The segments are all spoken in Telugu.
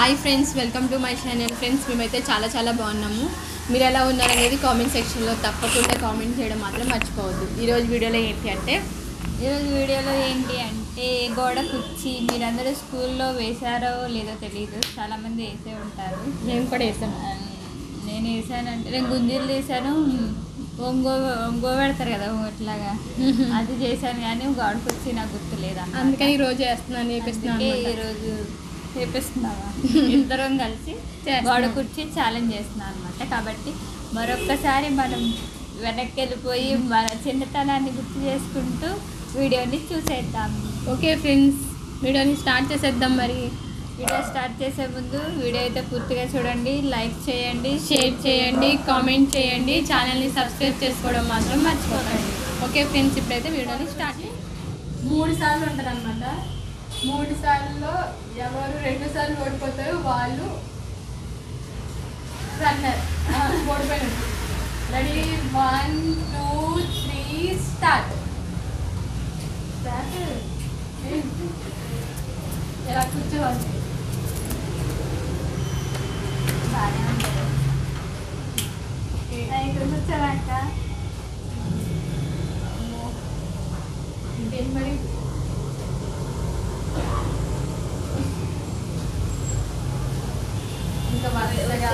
Hi friends welcome to my channel friends మేమైతే చాలా చాలా బాగున్నాము మీరు ఎలా ఉన్నారనేది కామెంట్ సెక్షన్లో తప్పకుండా కామెంట్ చేయడం మాత్రం మర్చిపోవద్దు ఈరోజు వీడియోలో ఏంటి అంటే ఈరోజు వీడియోలో ఏంటి అంటే గోడ కుర్చీ మీరందరూ స్కూల్లో వేశారో లేదో తెలియదు చాలామంది వేసే ఉంటారు మేము కూడా వేసాం ఆ, నేను వేసానంటే నేను గుంజీలు వేసాను ఒంగో ఒంగో పెడతారు కదా ఇట్లాగా అది చేశాను కానీ గోడ కుర్చీ నాకు గుర్తు లేదా అందుకని ఈ రోజు వేస్తున్నాను వేపిస్తున్నాను అందుకే అన్నమాట. ఈరోజు చేపిస్తున్నావా ఇద్దరం కలిసి చేస్తున్నాం. గోడ కుర్చీ ఛాలెంజ్ చేస్తున్నాం అనమాట కాబట్టి మరొక్కసారి మనం వెనక్కి వెళ్ళిపోయి మన చిన్నతనాన్ని గుర్తు చేసుకుంటూ వీడియోని చూసేద్దాం ఓకే ఫ్రెండ్స్ వీడియోని స్టార్ట్ చేసేద్దాం మరి వీడియో స్టార్ట్ చేసే ముందు వీడియో అయితే పూర్తిగా చూడండి లైక్ చేయండి షేర్ చేయండి కామెంట్ చేయండి ఛానల్ని సబ్స్క్రైబ్ చేసుకోవడం మాత్రం మర్చిపోకండి ఓకే ఫ్రెండ్స్ ఇప్పుడైతే వీడియోని స్టార్ట్ చేయండి మూడు సార్లు ఉంటుంది అనమాట మూడు సార్లు ఎవరు రెండు సార్లు ఓడిపోతారు వాళ్ళు రన్నర్ ఓడిపోయినట్టు ready one two three start start ఎలా కూర్చోవాలి బాగానే ఉంటుంది ఇక్కడ కూర్చోవాక ఇంకేం మరి ఇంకా వరుసగా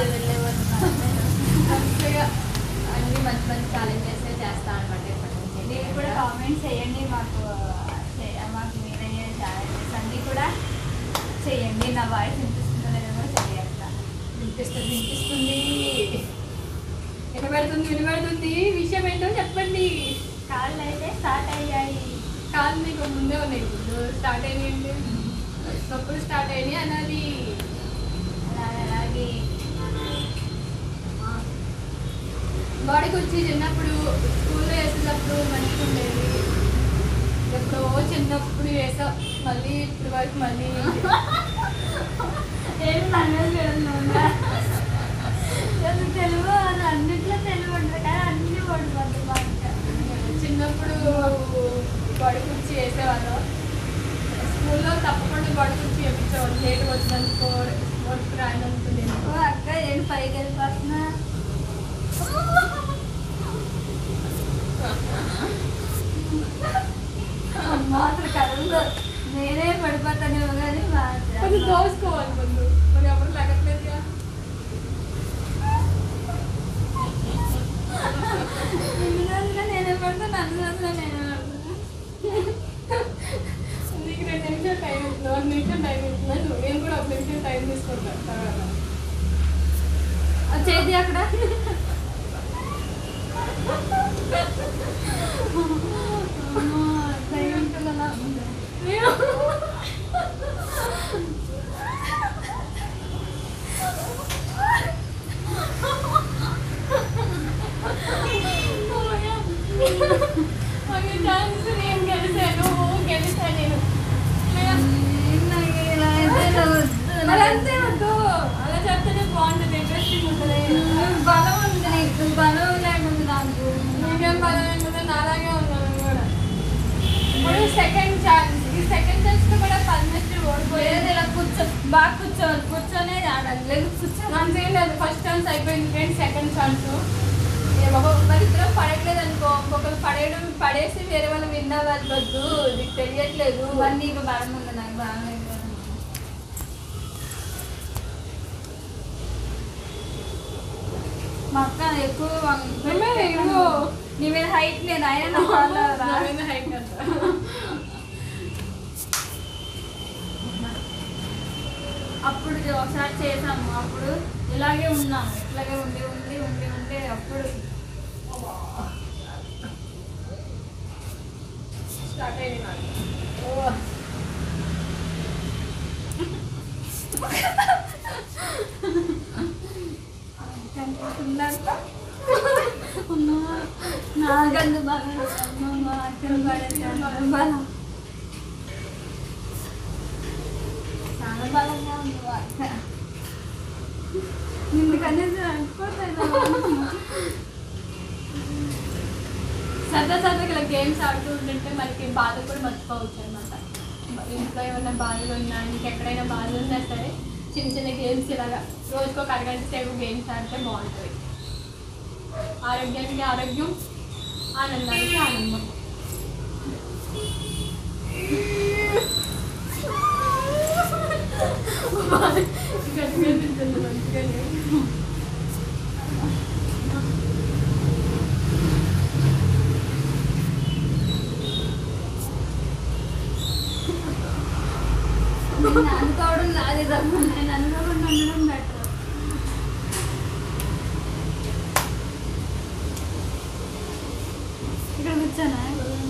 వరుసగా అన్ని మంచి మంచి ఛాలెంజెస్ చేస్తా అనమాట ఇప్పటి నుంచి మీరు కూడా కామెంట్ చేయండి మాకు చే- మాకు మీరయ్యే ఛాలెంజెస్ అన్నీ కూడా చేయండి నా వాయిస్ వినిపిస్తుందో లేదో కూడా తెలియట్లా వినిపిస్తుంది వినిపిస్తుంది వినబడుతుంది వినబడుతుంది విషయం ఏంటో చెప్పండి కాళ్ళు అయితే స్టార్ట్ అయ్యాయి కాదు మీకు ముందే ఉన్నాయి ఇప్పుడు స్టార్ట్ అయినాయండి నొప్పులు స్టార్ట్ అయినాయి అన్నది అలాగే అలాగే బాడీకి వచ్చి చిన్నప్పుడు స్కూల్లో వేసేటప్పుడు మంచిగా ఉండేది ఎప్పుడో చిన్నప్పుడు వేసా మళ్ళీ ఇప్పుడు వరకు మళ్ళీ ఏం నమ్మేది తెలుగు అది అన్నిట్లో తెలుగు ఉంటుంది కానీ అన్ని ఓడిపోతుంది మాట చిన్నప్పుడు బాడీ కుర్చీ వేసేవాళ్ళం స్కూల్లో తప్పకుండా బాడీ కుర్చీ వేయించేవాళ్ళు లేట్ వచ్చినందుకు వర్క్ రాయనందుకు నేను ఓ అక్క నేను పైకి వెళ్ళిపోతున్నా అమ్మా, అసలు కడుగులో నేనే పడిపోతానేమో కానీ కొంచెం దోసుకోవాలి ముందు మరి ఎవరు లగట్లేదుగా ఇన్ని రోజులుగా నేనే పడతాను అన్ని రోజులు నేనే పడతాను నీకు రెండు నిమిషాలు టైం ఇస్తున్నావు ఒక నిమిషం టైం ఇస్తున్నాను నేను కూడా ఒక నిమిషం టైం తీసుకుంటాను తర్వాత అది చేతి అక్కడ అమ్మా, భయం ఉంటుందన్నా. అవి ఛాన్స్ నేను గెలిచాను గెలిచాను నేను నాకు ఇలా అయితే వద్దు. అలా అంతే వద్దు అలా చెప్తేనే బాగుంటుంది ఇంట్రెస్టింగ్ ఉంటుంది బలం ఉంది నీకు బలం లేకుండా నాకు మీకేం బలం ఏంటంటే నాలాగే ఉన్నాను కూడా ఇప్పుడు సెకండ్ ఛాన్స్ ఈ సెకండ్ ఛాన్స్ కూడా పర్మిషన్ లేదు ఓడిపోయేది ఇలా కూర్చో బాగా కూర్చోవాలి కూర్చొనే ఆడాలి లేదు కూర్చో అంతేం లేదు ఫస్ట్ ఛాన్స్ అయిపోయింది ఫ్రెండ్ సెకండ్ ఛాన్స్ మరి ఇద్దరం పడట్లేదు అనుకో ఇంకొకరు పడేయడం పడేసి వేరే వాళ్ళు విన్న వాళ్ళు వద్దు నీకు తెలియట్లేదు మరి నీకు బలం ఉంది నాకు బలం లేదు మా అక్క ఎక్కువ వంగ- ఏమే, ఇవ్వు. నీ మీద హైట్ లేదు ఆయన నా follower రా. నా మీద height అంట. అప్పుడు ఒకసారి చేసాము అప్పుడు ఇలాగే ఉన్నాము ఇట్లాగే ఉండి ఉండి ఉండి ఉండి అప్పుడు స్టార్ట్ అయింది నాకు ఓ. కనిపిస్తుందంట నాగందు బాగా అమ్మ, అక్కను పడేసాను. బలం చాలా బలంగా ఉంది మా అక్క ఎందుకనే అనుకోలేదు సరదా సరదాగా ఇలా గేమ్స్ ఆడుతూ ఉంటుంటే మనకి బాధ కూడా మర్చిపోవచ్చు అనమాట ఇంట్లో ఏమైనా బాధలు ఉన్నా ఇంకెక్కడైనా బాధలు ఉన్నా సరే చిన్న చిన్న గేమ్స్ ఇలాగా రోజుకు ఒక అరగంట సేపు గేమ్స్ ఆడితే బాగుంటుంది ఆరోగ్యానికి ఆరోగ్యం ఆనందానికి ఆనందం గట్టిగా తింటుంది మంచిగానే. నేను అనుకోవడం నాది తప్పు నేను అనుకోకుండా ఉండడం బెటర్ ఇక్కడ కూర్చోనా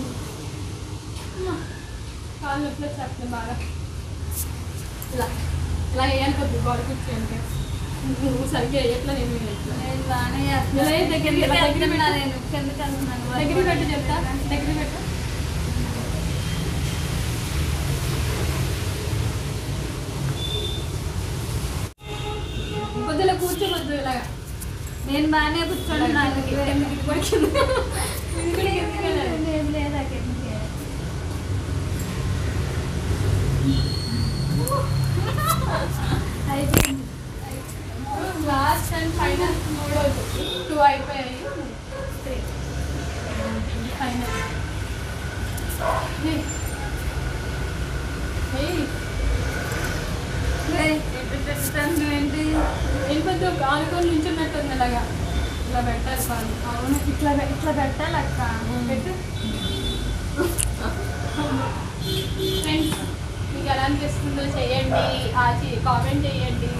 కాళ్ళు నొప్పులు వచ్చేస్తున్నాయి బాగా ఇలా ఇలా వేయాలి కొద్ది గోడ కూర్చోండి నువ్వు సరిగ్గా వేయట్లా నేను వేయట్లా నేను బాగానే ఇలా ఏ దగ్గర ఇలా దగ్గర వెళ్తున్నా పెట్టు. నేను కిందకి వెళ్తున్నాను దగ్గర పెట్టి చెప్తా దగ్గర పెట్టు కొద్దిగా కూర్చోవద్దు ఇలాగా నేను బాగానే కూర్చుంటున్నాను కిందకి కూడా కింద ఇక్కడ కిందకి వెళ్ళాలి. లేదు లేదా కిందకి అయిపోయింది లాస్ట్ అండ్ ఫైనల్ మూడోది టూ అయిపోయాయి త్రీ ఫైనల్ ఏంటి వెళ్ళిపోతే ఒక ఆనుకొని నించున్నట్టుంది ఇలాగా ఇలా పెట్టాలి పాలు అవును ఇట్లా పె- ఇట్లా పెట్టాలి అక్క పెట్టు ఫ్రెండ్స్ మీకు ఎలా అనిపిస్తుందో చేయండి ఆ కామెంట్ చేయండి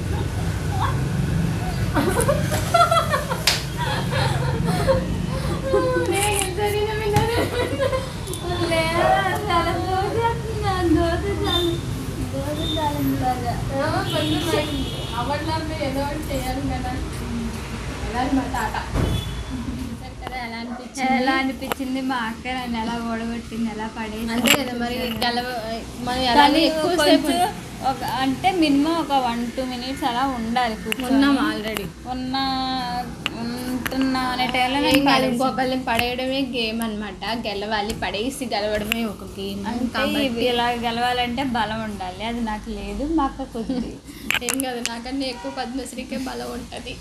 నేను ఎంత నిజం విన్నాను. లేదా చాలా దోచేస్తున్నా దోశ చాలు దోశ చాలు ఇలాగా ఆ, కొంచెం మరి అవ్వట్లేదు ఏదో ఒకటి చేయాలి కదా ఎలా మా తాత కదా ఎలా అనిపించింది ఎలా అనిపించింది మా అక్క నన్ను ఎలా ఓడగొట్టింది ఎలా పడేసి అంతే కదా మరి గెలవ మనం కానీ ఎలాగో ఎక్కువసేపు కొంచెం ఒక అంటే మినిమం ఒక వన్ టూ మినిట్స్ అలా ఉండాలి కూర్చొని. ఉన్నాం ఆల్రెడీ ఉన్న ఉంటున్నా అనే టైంలో ఏం నేను కాదు పడేసి- ఇంకొకరిని పడేయడమే గేమ్ అన్నమాట గెలవాలి పడేసి గెలవడమే ఒక గేమ్ అంటే ఇవి ఇలా గెలవాలంటే బలం ఉండాలి అది నాకు లేదు మా అక్క కొద్ది ఏం కాదు నాకన్నా ఎక్కువ పద్మశ్రీకే బలం ఉంటుంది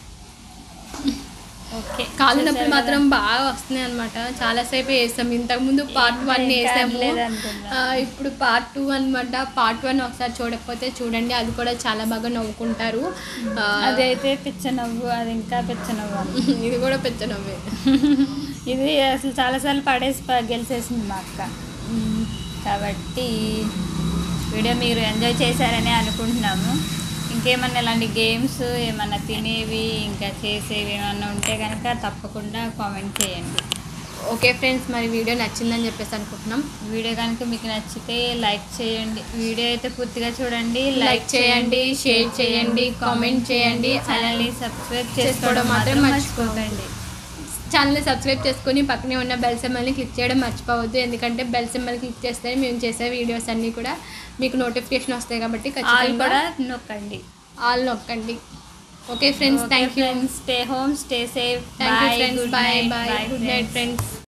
ఓకే కాళ్ళు నొప్పులు మాత్రం బాగా వస్తున్నాయి అనమాట చాలాసేపు వేసాం ఇంతకుముందు పార్ట్ వన్ వేసాము లేదనుకున్నా. ఆ, ఇప్పుడు పార్ట్ టూ అనమాట పార్ట్ వన్ ఒకసారి చూడకపోతే చూడండి అది కూడా చాలా బాగా నవ్వుకుంటారు ఆ, అది అయితే పిచ్చ నవ్వు అది ఇంకా పిచ్చ నవ్వు అని. ఇది కూడా పెద్ద నవ్వే ఇది అసలు చాలాసార్లు పడేసి ప- గెలిచేసింది మా అక్క కాబట్టి వీడియో మీరు ఎంజాయ్ చేశారని అనుకుంటున్నాము ఇంకేమన్నా ఇలాంటి గేమ్స్ ఏమన్నా తినేవి ఇంకా చేసేవి ఏమన్నా ఉంటే కనుక తప్పకుండా కామెంట్ చేయండి ఓకే ఫ్రెండ్స్ మరి వీడియో నచ్చిందని చెప్పేసి అనుకుంటున్నాం వీడియో కనుక మీకు నచ్చితే లైక్ చేయండి వీడియో అయితే పూర్తిగా చూడండి లైక్ చేయండి షేర్ చేయండి కామెంట్ చేయండి ఛానల్ని సబ్స్క్రైబ్ చేసుకోవడం చేసుకోవడం మాత్రం మాత్రం మర్చిపోకండి. మర్చిపోకండి ఛానల్ని సబ్స్క్రైబ్ చేసుకొని పక్కనే ఉన్న బెల్ సింబల్ని క్లిక్ చేయడం మర్చిపోవద్దు ఎందుకంటే బెల్ సింబల్ క్లిక్ చేస్తే మేము చేసే వీడియోస్ అన్నీ కూడా మీకు నోటిఫికేషన్ వస్తాయి కాబట్టి ఆల్ ఖచ్చితంగా కూడా నొక్కండి ఆల్ నొక్కండి okay friends thank you stay home stay safe thank you friends bye bye good night friends